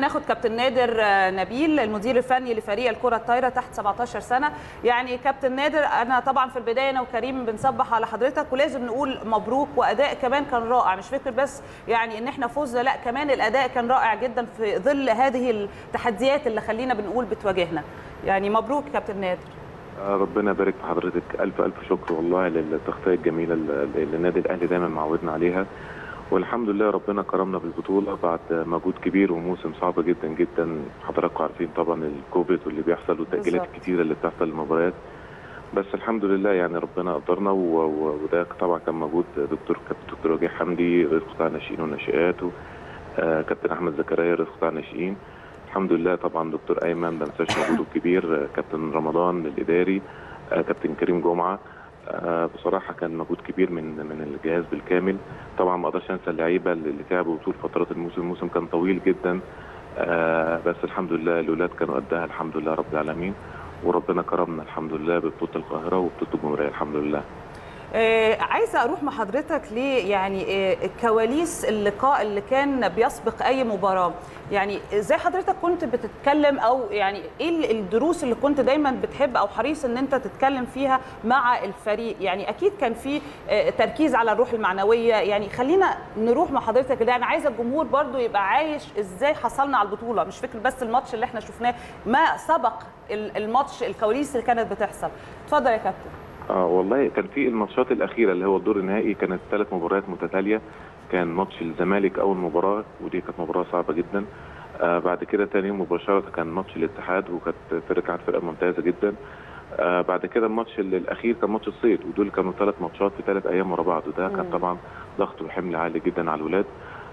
ناخد كابتن نادر آه، نبيل المدير الفني لفريق الكره الطايره تحت 17 سنه يعني كابتن نادر انا طبعا في البدايه انا وكريم بنصبح على حضرتك ولازم نقول مبروك واداء كمان كان رائع مش فكره بس يعني ان احنا فزنا لا كمان الاداء كان رائع جدا في ظل هذه التحديات اللي خلينا بنقول بتواجهنا يعني مبروك كابتن نادر ربنا يبارك في حضرتك الف الف شكر والله للتغطيه الجميله اللي النادي الاهلي دايما معودنا عليها والحمد لله ربنا كرمنا بالبطوله بعد مجهود كبير وموسم صعب جدا جدا حضراتكم عارفين طبعا الكوفيد واللي بيحصل والتاجيلات بالظبط. الكتيره اللي بتحصل للمباريات بس الحمد لله يعني ربنا قدرنا و- و- وده طبعا كان مجهود دكتور كابتن دكتور وجيه حمدي رئيس قطاع الناشئين والناشئات و- آه، كابتن احمد زكريا رئيس قطاع الناشئين الحمد لله طبعا دكتور ايمن ما انساش مجهوده الكبير آه، كابتن رمضان الاداري آه، كابتن كريم جمعه آه، بصراحه كان مجهود كبير من من الجهاز بالكامل طبعا ما اقدرش انسى اللعيبه اللي تعبوا طول فترات الموسم الموسم كان طويل جدا آه، بس الحمد لله الاولاد كانوا قدها الحمد لله رب العالمين وربنا كرمنا الحمد لله ببطوله القاهره وبطوله الجمهوريه الحمد لله آه، عايزه اروح مع حضرتك ليه يعني آه، كواليس اللقاء اللي كان بيسبق اي مباراه يعني ازاي حضرتك كنت بتتكلم او يعني ايه ال- الدروس اللي كنت دايما بتحب او حريص ان انت تتكلم فيها مع الفريق يعني اكيد كان في آه، تركيز على الروح المعنويه يعني خلينا نروح مع حضرتك كده انا عايزه الجمهور برضو يبقى عايش ازاي حصلنا على البطوله مش فكره بس الماتش اللي احنا شفناه ما سبق ال- الماتش الكواليس اللي كانت بتحصل اتفضل يا كابتن اه والله كان في الماتشات الاخيره اللي هو الدور النهائي كانت ثلاث مباريات متتاليه كان ماتش الزمالك اول مباراه ودي كانت مباراه صعبه جدا آه بعد كده تاني يوم مباشره كان ماتش الاتحاد وكانت فرقه كانت فرقه ممتازه جدا آه بعد كده الماتش ال- الاخير كان ماتش الصيد ودول كانوا ثلاث ماتشات في ثلاث ايام ورا بعض وده كان مم. طبعا ضغط وحمل عالي جدا على الولاد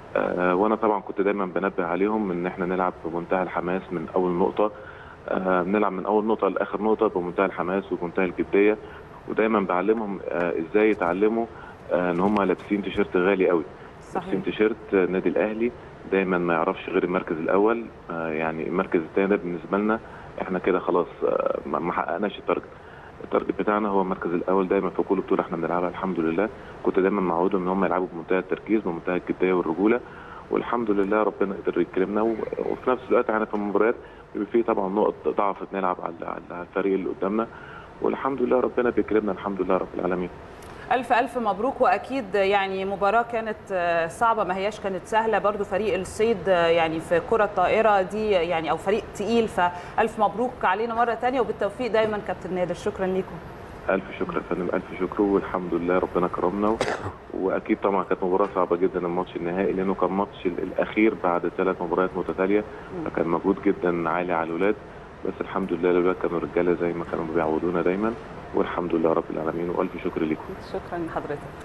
آه وانا طبعا كنت دايما بنبه عليهم ان احنا نلعب بمنتهى الحماس من اول نقطه آه بنلعب من اول نقطه لاخر نقطه بمنتهى الحماس وبمنتهى الجديه ودايما بعلمهم آه ازاي يتعلموا آه ان هم لابسين تيشيرت غالي قوي لابسين تيشيرت آه، النادي الاهلي دايما ما يعرفش غير المركز الاول آه يعني المركز الثاني ده بالنسبه لنا احنا كده خلاص آه ما ما حققناش التارجت التارجت بتاعنا هو المركز الاول دايما في كل بطوله احنا بنلعبها الحمد لله كنت دايما معودهم ان هم يلعبوا بمنتهى التركيز بمنتهى الجديه والرجوله والحمد لله ربنا قدر يكرمنا و- وفي نفس الوقت احنا في المباريات بيبقى في طبعا نقط ضعف بنلعب على على الفريق اللي قدامنا والحمد لله ربنا بيكرمنا الحمد لله رب العالمين ألف ألف مبروك وأكيد يعني مباراة كانت آه، صعبة ما هياش كانت سهلة برضو فريق الصيد آه، يعني في كرة الطائرة دي يعني أو فريق تقيل فألف مبروك علينا مرة تانية وبالتوفيق دايما كابتن نادر شكرا لكم الف شكر يا فندم الف شكر والحمد لله ربنا كرمنا و... واكيد طبعا كانت مباراه صعبه جدا الماتش النهائي لانه كان ماتش ال- الاخير بعد ثلاث مباريات متتاليه فكان مجهود جدا عالي على الولاد بس الحمد لله الولاد كانوا رجاله زي ما كانوا بيعودونا دايما والحمد لله رب العالمين والف شكر لكم شكرا لحضرتك